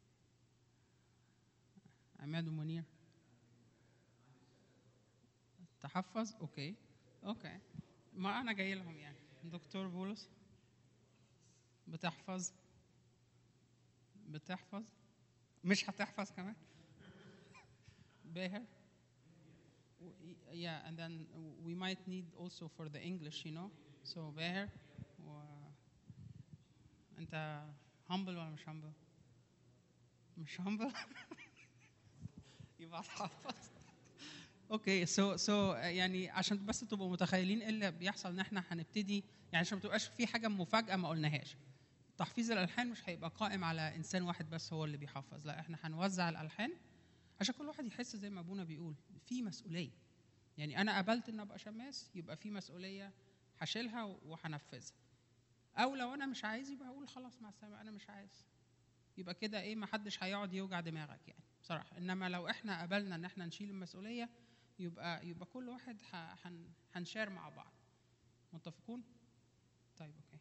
عماد ومنير تحفظ اوكي اوكي ما انا جاي لهم يعني دكتور بولس بتحفظ بتحفظ مش هتحفظ كمان باهر yeah and then we might need also for the English you know so باهر و انت humble ولا مش humble مش humble يبقى هتحفظ اوكي سو سو يعني عشان بس تبقوا متخيلين ايه اللي بيحصل ان احنا هنبتدي يعني عشان ما تبقاش في حاجه مفاجاه ما قلناهاش تحفيظ الالحان مش هيبقى قائم على انسان واحد بس هو اللي بيحفظ لا احنا هنوزع الالحان عشان كل واحد يحس زي ما ابونا بيقول في مسؤوليه يعني انا قبلت ان ابقى شماس يبقى في مسؤوليه هشيلها وهنفذها او لو انا مش عايز يبقى هقول خلاص مع السلامه انا مش عايز يبقى كده ايه ما حدش هيقعد يوجع دماغك يعني بصراحه انما لو احنا قبلنا ان احنا نشيل المسؤوليه يبقى يبقى كل واحد ه- هن- هنشار مع بعض متفقون طيب اوكي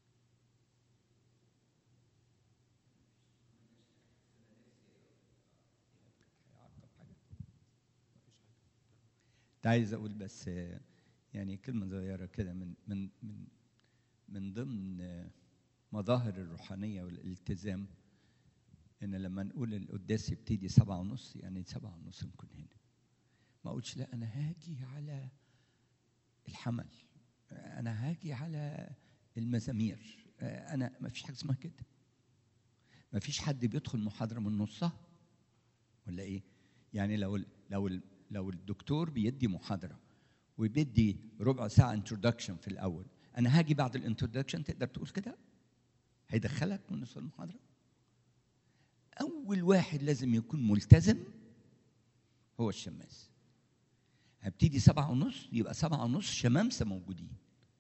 كنت عايز اقول بس آه، يعني كلمه صغيره كده من من من من ضمن آه، مظاهر الروحانيه والالتزام ان لما نقول القداس يبتدي سبعة ونص يعني سبعة ونص نكون هنا ما اقولش لا انا هاجي على الحمل آه، انا هاجي على المزامير آه، انا ما فيش حاجه اسمها كده ما فيش حد بيدخل محاضره من نصها ولا ايه يعني لو ال- لو ال- لو الدكتور بيدي محاضره وبيدي ربع ساعه انترودكشن في الاول انا هاجي بعد الانترودكشن تقدر تقول كده هيدخلك من نص المحاضره اول واحد لازم يكون ملتزم هو الشماس هبتدي سبعة ونص يبقى سبعة ونص شمامسة موجودين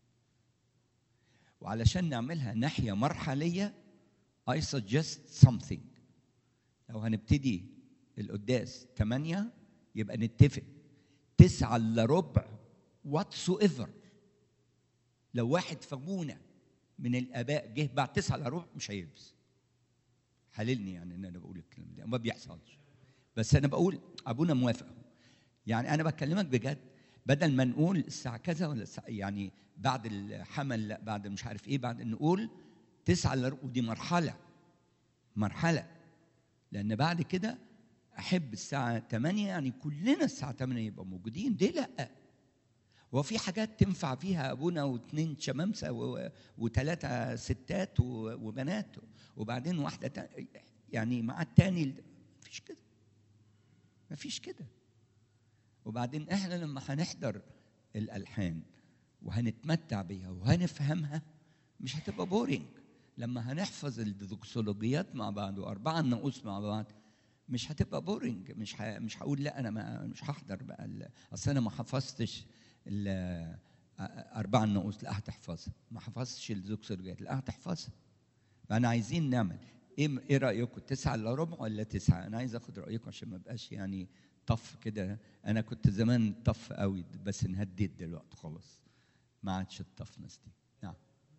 وعلشان نعملها ناحية مرحلية I suggest something لو هنبتدي القداس 8 يبقى نتفق تسعة الا ربع whatsoever لو واحد فابونا من الاباء جه بعد تسعة الا ربع مش هيلبس حللني يعني ان انا بقول الكلام ده ما بيحصلش بس انا بقول ابونا موافق يعني انا بكلمك بجد بدل ما نقول الساعه كذا ولا الساعة يعني بعد الحمل لا بعد مش عارف ايه بعد نقول تسعة الا ربع ودي مرحله مرحله لان بعد كده احب الساعه 8 يعني كلنا الساعه 8 يبقى موجودين ليه لا هو في حاجات تنفع فيها ابونا واثنين شمامسه و- وثلاثه ستات و- وبنات وبعدين واحده تا- يعني مع التاني مفيش كده مفيش كده وبعدين احنا لما هنحضر الالحان وهنتمتع بيها وهنفهمها مش هتبقى بورينج لما هنحفظ الدوكسولوجيات مع بعض واربعه النقوص مع بعض مش هتبقى بورينج مش ه... مش هقول لا انا ما مش هحضر بقى ال... اصل انا ما حفظتش ال... اربعه النقوص لا هتحفظها ما حفظتش الدوكسولوجيات لا هتحفظها فانا عايزين نعمل ايه ايه رايكم تسعة الا ربع ولا تسعة انا عايز اخد رايكم عشان ما بقاش يعني طف كده انا كنت زمان طف قوي بس انهديت دلوقتي خلاص ما عادش الطفنس دي نعم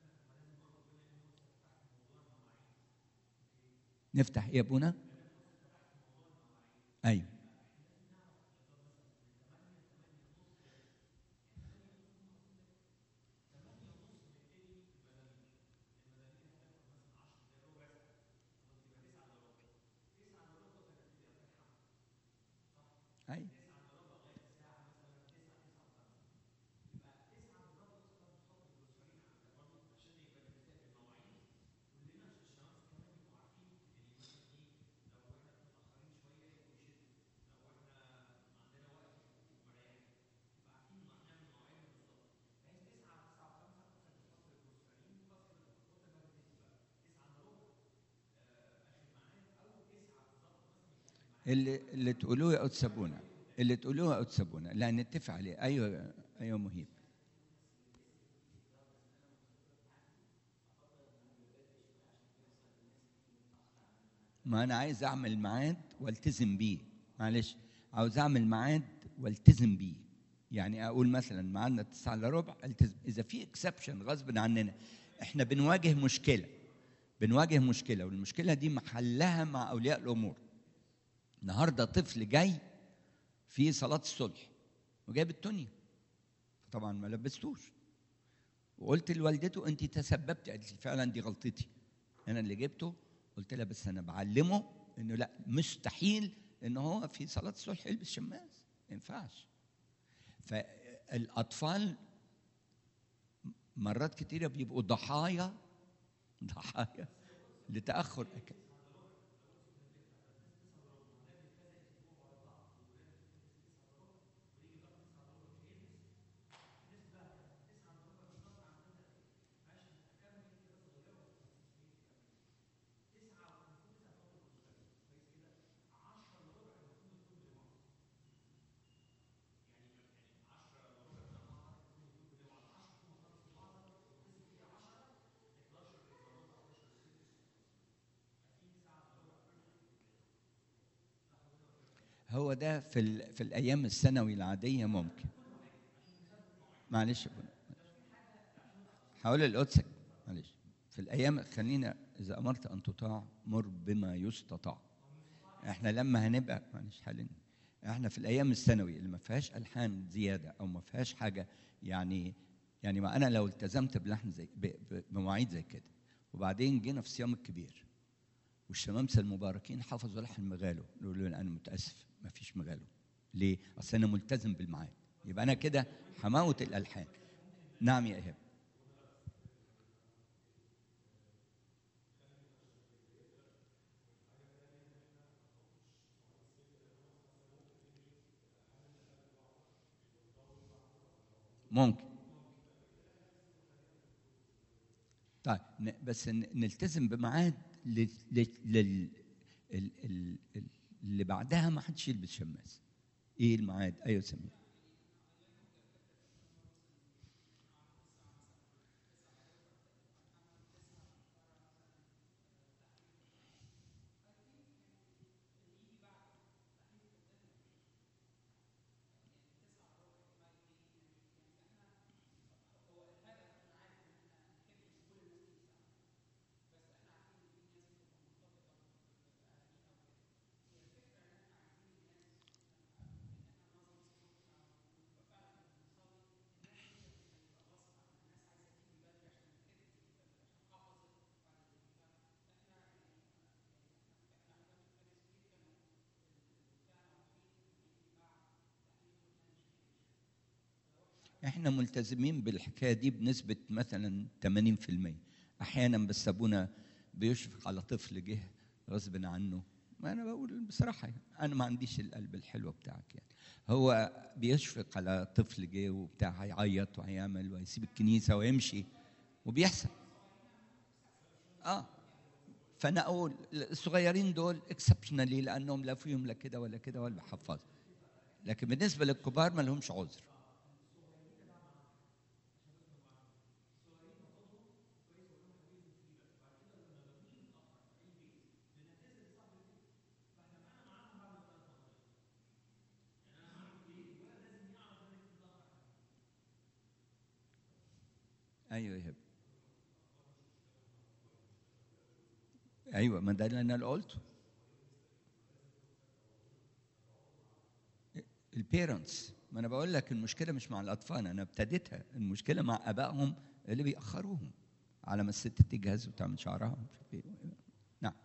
نفتح ايه يا ابونا ايوه ايوه اللي اللي تقولوه او تسبونا اللي تقولوه او تسبونا لا نتفق عليه ايوه ايوه مهيب ما انا عايز اعمل ميعاد والتزم بيه معلش عاوز اعمل ميعاد والتزم بيه يعني اقول مثلا ميعادنا 9 الا ربع التزم اذا في اكسبشن غصب عننا احنا بنواجه مشكله بنواجه مشكله والمشكله دي محلها مع اولياء الامور النهارده طفل جاي في صلاه الصبح وجايب التونيا طبعا ما لبستوش وقلت لوالدته انت تسببتي قالت لي فعلا دي غلطتي انا اللي جبته قلت لها بس انا بعلمه انه لا مستحيل ان هو في صلاه الصبح يلبس شماس ما ينفعش فالاطفال مرات كتيره بيبقوا ضحايا ضحايا لتاخر أكل. هو ده في ال... في الايام الثانوي العاديه ممكن معلش يا ابونا. هقول القدسك معلش في الايام خلينا اذا امرت ان تطاع مر بما يستطاع احنا لما هنبقى معلش حاليا احنا في الايام الثانوي اللي ما فيهاش الحان زياده او ما فيهاش حاجه يعني يعني ما انا لو التزمت بلحن زي ب- ب- بمواعيد زي كده وبعدين جينا في الصيام الكبير والشمامسه المباركين حفظوا لحن مغالو يقولوا لي انا متاسف ما فيش مغالو ليه؟ اصل انا ملتزم بالميعاد يبقى انا كده حماوه الالحان نعم يا ايهاب ممكن طيب ن- بس ن- نلتزم بميعاد لل- لل- لل- ال- ال- ال- اللي بعدها ما حدش يلبس شماس ايه الميعاد ايوه سمير احنا ملتزمين بالحكايه دي بنسبه مثلا 80% احيانا بس ابونا بيشفق على طفل جه غصب عنه ما انا بقول بصراحه يعني انا ما عنديش القلب الحلو بتاعك يعني هو بيشفق على طفل جه وبتاع هيعيط وهيعمل وهيسيب الكنيسه ويمشي وبيحصل اه فانا اقول الصغيرين دول اكسبشنالي لانهم لا فيهم لا كده ولا كده ولا بيحفظوا لكن بالنسبه للكبار ما لهمش عذر ايوه يا هبه ايوه ما ده اللي انا قلته البيرنتس ما انا بقول لك المشكله مش مع الاطفال انا ابتديتها المشكله مع ابائهم اللي بيأخروهم على ما الست تجهز وتعمل شعرها ومش عارف إيه. نعم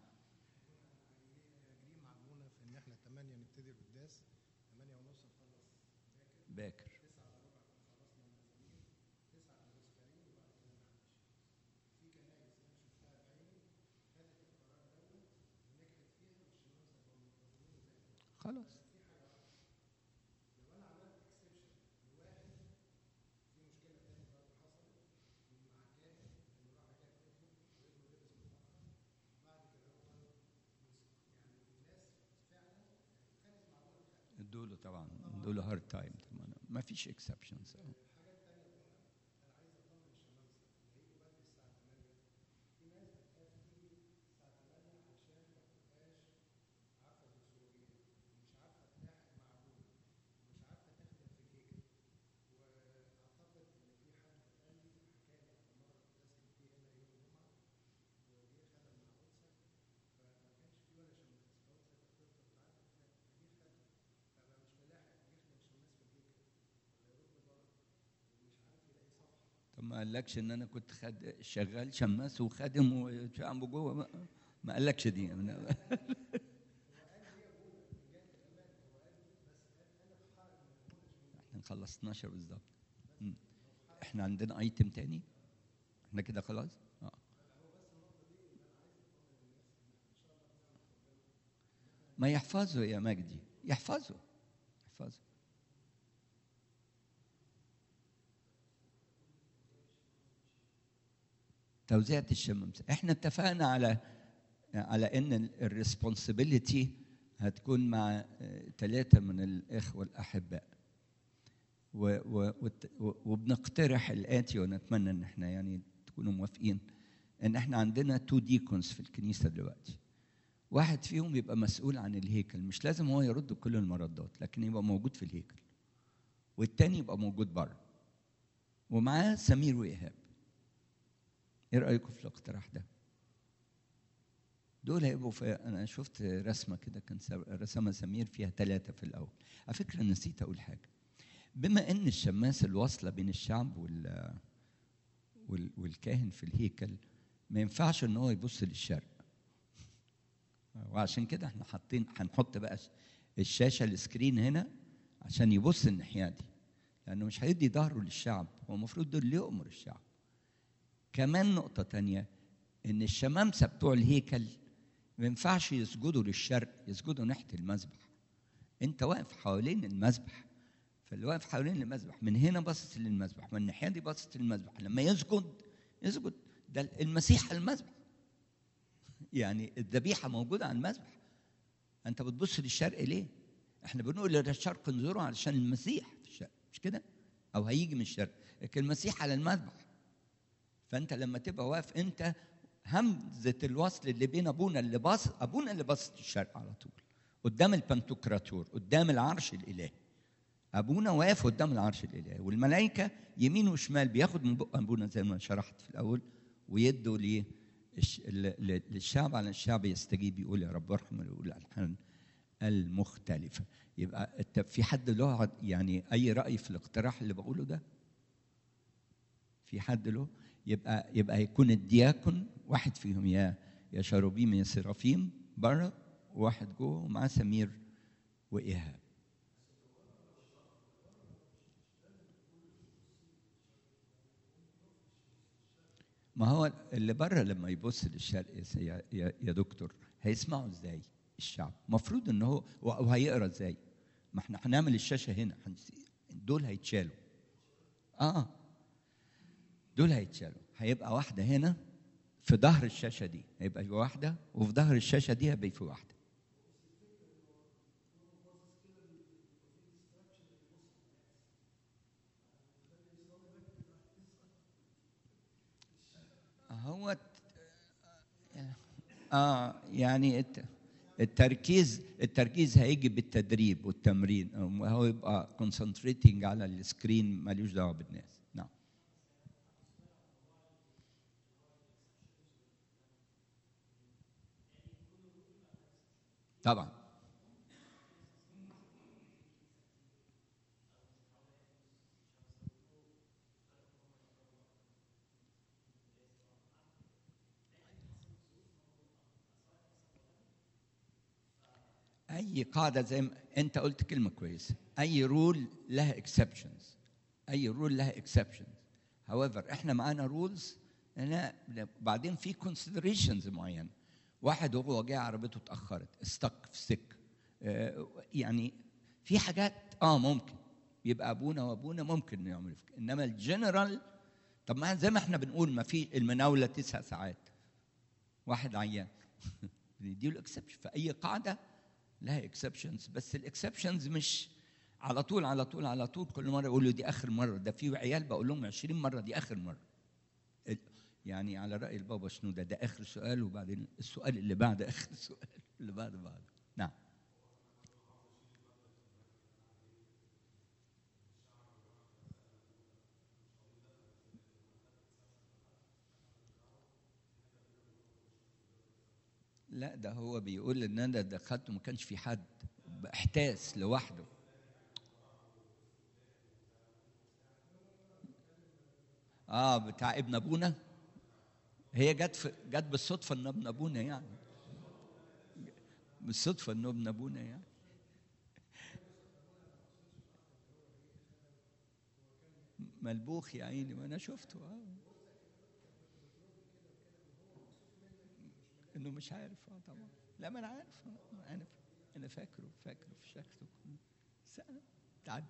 جريم عمونا في ان احنا 8 نبتدي القداس 8 ونص نخلص باكر خلاص دول طبعا دول هارد تايم طبعا ما فيش اكسبشنز طب ما قالكش ان انا كنت خد شغال شماس وخادم وشعب جوه ما, ما قالكش دي احنا نخلص 12 بالظبط مم. احنا عندنا ايتم تاني احنا كده خلاص اه ما يحفظوا يا مجدي يحفظوا يحفظوا توزيعة الشمامسة احنا اتفقنا على على ان الريسبونسبيلتي هتكون مع ثلاثة من الإخوة الأحباء و و وت- و- وبنقترح الآتي ونتمنى إن احنا يعني تكونوا موافقين إن احنا عندنا تو ديكونز في الكنيسة دلوقتي واحد فيهم يبقى مسؤول عن الهيكل مش لازم هو يرد كل المردات لكن يبقى موجود في الهيكل والتاني يبقى موجود بره ومعاه سمير وإيهاب ايه رايكم في الاقتراح ده دول هيبقوا في انا شفت رسمه كده كان س- رسمها سمير فيها ثلاثه في الاول على فكره نسيت اقول حاجه بما ان الشماس الواصله بين الشعب وال وال- والكاهن في الهيكل ما ينفعش ان هو يبص للشرق وعشان كده احنا حاطين هنحط بقى الشاشه السكرين هنا عشان يبص الناحيه دي لانه مش هيدي ظهره للشعب هو المفروض دول اللي يؤمر الشعب كمان نقطة تانية إن الشمامسة بتوع الهيكل ما ينفعش يسجدوا للشرق يسجدوا ناحية المذبح أنت واقف حوالين المذبح فاللي واقف حوالين المذبح من هنا باصص للمذبح من الناحية دي باصص للمذبح لما يسجد يسجد ده المسيح على المذبح يعني الذبيحة موجودة على المذبح أنت بتبص للشرق ليه؟ احنا بنقول للشرق انظروا علشان المسيح في الشرق مش كده؟ أو هيجي من الشرق لكن المسيح على المذبح فانت لما تبقى واقف انت همزه الوصل اللي بين ابونا اللي باص ابونا اللي باص الشرق على طول قدام البنتوكراتور قدام العرش الالهي ابونا واقف قدام العرش الالهي والملائكه يمين وشمال بياخد من بق ابونا زي ما شرحت في الاول ويدوا ليه الش- ل- ل- للشعب على الشعب يستجيب يقول يا رب ارحم ويقول الالحان المختلفه يبقى الت- في حد له عد- يعني اي راي في الاقتراح اللي بقوله ده في حد له يبقى يبقى هيكون الدياكون واحد فيهم يا يا شاروبيم يا سرافيم بره وواحد جوه ومعاه سمير وايهاب ما هو اللي بره لما يبص للشرق يا س- يا, يا, يا دكتور هيسمعوا ازاي الشعب المفروض ان هو وهيقرا ازاي ما احنا هنعمل الشاشه هنا هنس- دول هيتشالوا اه دول هيتشالوا هيبقى واحده هنا في ظهر الشاشه دي هيبقى في واحده وفي ظهر الشاشه دي هيبقى في واحده هو اه يعني الت- التركيز التركيز هيجي بالتدريب والتمرين هو يبقى كونسنتريتنج على السكرين ملوش دعوه بالناس نعم طبعا اي قاعده زي ما انت قلت كلمه كويسه اي رول لها اكسبشنز اي رول لها اكسبشنز however احنا معانا رولز هنا بعدين في considerations معينه واحد وهو جاي عربيته اتاخرت استك في سك يعني في حاجات اه ممكن يبقى ابونا وابونا ممكن يعملوا كده. انما الجنرال طب ما زي ما احنا بنقول ما في المناوله تسع ساعات واحد عيان نديله اكسبشن في اي قاعده لها اكسبشنز بس الاكسبشنز مش على طول على طول على طول كل مره يقولوا دي اخر مره ده في عيال بقول لهم 20 مره دي اخر مره ال- يعني على راي البابا شنوده ده اخر سؤال وبعدين السؤال اللي بعد اخر سؤال اللي بعد بعد نعم لا ده هو بيقول ان انا دخلت وما كانش في حد احتاس لوحده اه بتاع ابن ابونا هي جت في جت بالصدفه ان ابن ابونا يعني بالصدفه انه ابن ابونا يعني ملبوخ يا عيني وانا شفته اه انه مش عارف اه طبعا لا ما انا عارف آه، انا انا فاكره فاكره في شكله بس أنا تعدي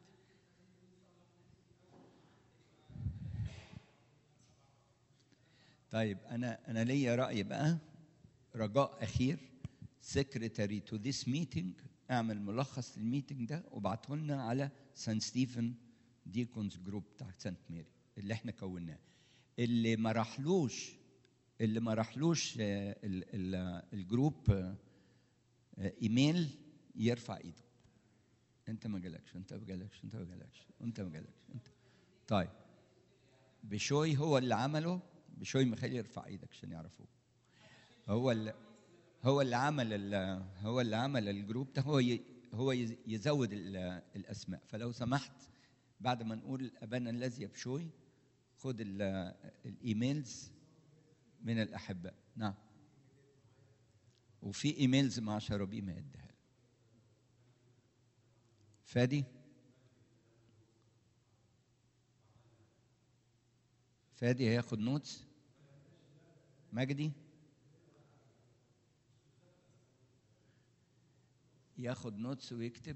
طيب انا انا ليا راي بقى رجاء اخير سكرتاري تو ذيس ميتنج اعمل ملخص للميتنج ده وابعته لنا على سان ستيفن ديكونز جروب بتاع سانت ماري اللي احنا كوناه اللي ما راحلوش اللي ما راحلوش آه، ال- ال- الجروب آه، آه، ايميل يرفع ايده انت ما جالكش انت ما جالكش انت ما جالكش انت ما جالكش انت طيب بشوي هو اللي عمله بشوي مخلي يرفع ايدك عشان يعرفوه هو اللي هو اللي عمل ال- هو اللي عمل الجروب ده هو ي- هو يز- يزود ال- الاسماء فلو سمحت بعد ما نقول ابانا الذي بشوي خد ال- الايميلز من الاحباء نعم وفي ايميلز مع شرابي ما يديها له. فادي فادي هياخد نوتس مجدي ياخد نوتس ويكتب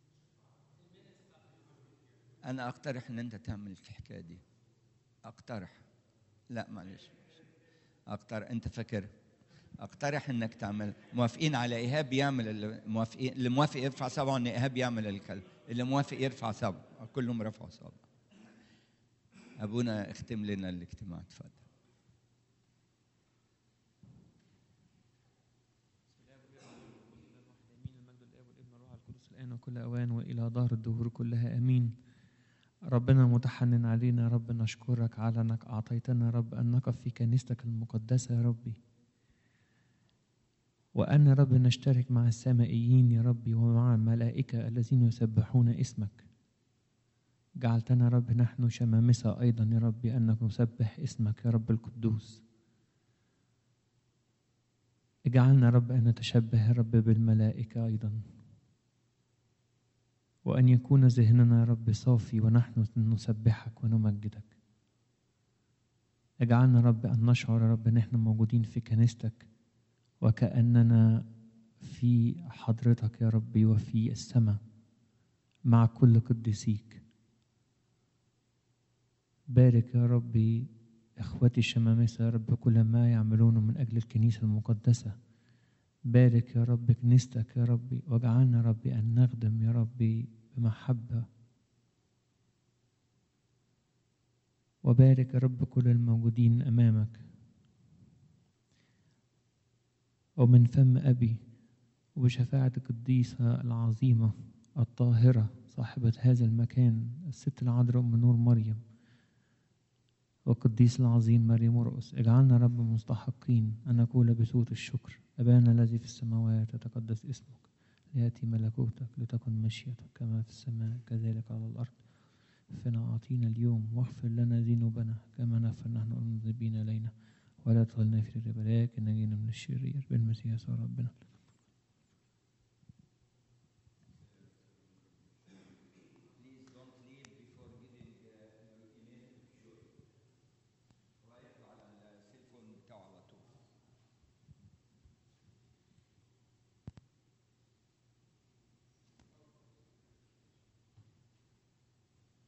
انا اقترح ان انت تعمل الحكايه دي اقترح لا معلش اقترح انت فاكر اقترح انك تعمل موافقين على ايهاب يعمل اللي موافقين اللي موافق يرفع صبعه ان ايهاب يعمل الكلام اللي موافق يرفع صبعه كلهم رفعوا صبعه ابونا اختم لنا الاجتماع اتفضل امين المجد للاب والابن والروح القدس الان وكل اوان والى ظهر الدهور كلها امين ربنا متحنن علينا يا رب نشكرك على انك اعطيتنا يا رب ان نقف في كنيستك المقدسه يا ربي وان يا رب نشترك مع السمائيين يا ربي ومع الملائكه الذين يسبحون اسمك جعلتنا يا رب نحن شمامسه ايضا يا ربي انك نسبح اسمك يا رب القدوس اجعلنا يا رب أن نتشبه يا رب بالملائكة أيضا وأن يكون ذهننا يا رب صافي ونحن نسبحك ونمجدك اجعلنا يا رب أن نشعر يا رب أن احنا موجودين في كنيستك وكأننا في حضرتك يا ربي وفي السماء مع كل قديسيك بارك يا ربي إخوتي الشمامسة يا رب كل ما يعملونه من أجل الكنيسة المقدسة بارك يا رب كنيستك يا ربي واجعلنا يا ربي أن نخدم يا ربي بمحبة وبارك يا رب كل الموجودين أمامك ومن فم أبي وبشفاعة القديسة العظيمة الطاهرة صاحبة هذا المكان الست العذراء أم نور مريم والقديس العظيم مريم مرقس اجعلنا رب مستحقين أن نقول بصوت الشكر أبانا الذي في السماوات يتقدس اسمك ليأتي ملكوتك لتكن مشيتك كما في السماء كذلك على الأرض فنا أعطينا اليوم واغفر لنا ذنوبنا كما نغفر نحن المذنبين إلينا ولا تدخلنا في الربا لكن نجينا من الشرير بالمسيح يسوع ربنا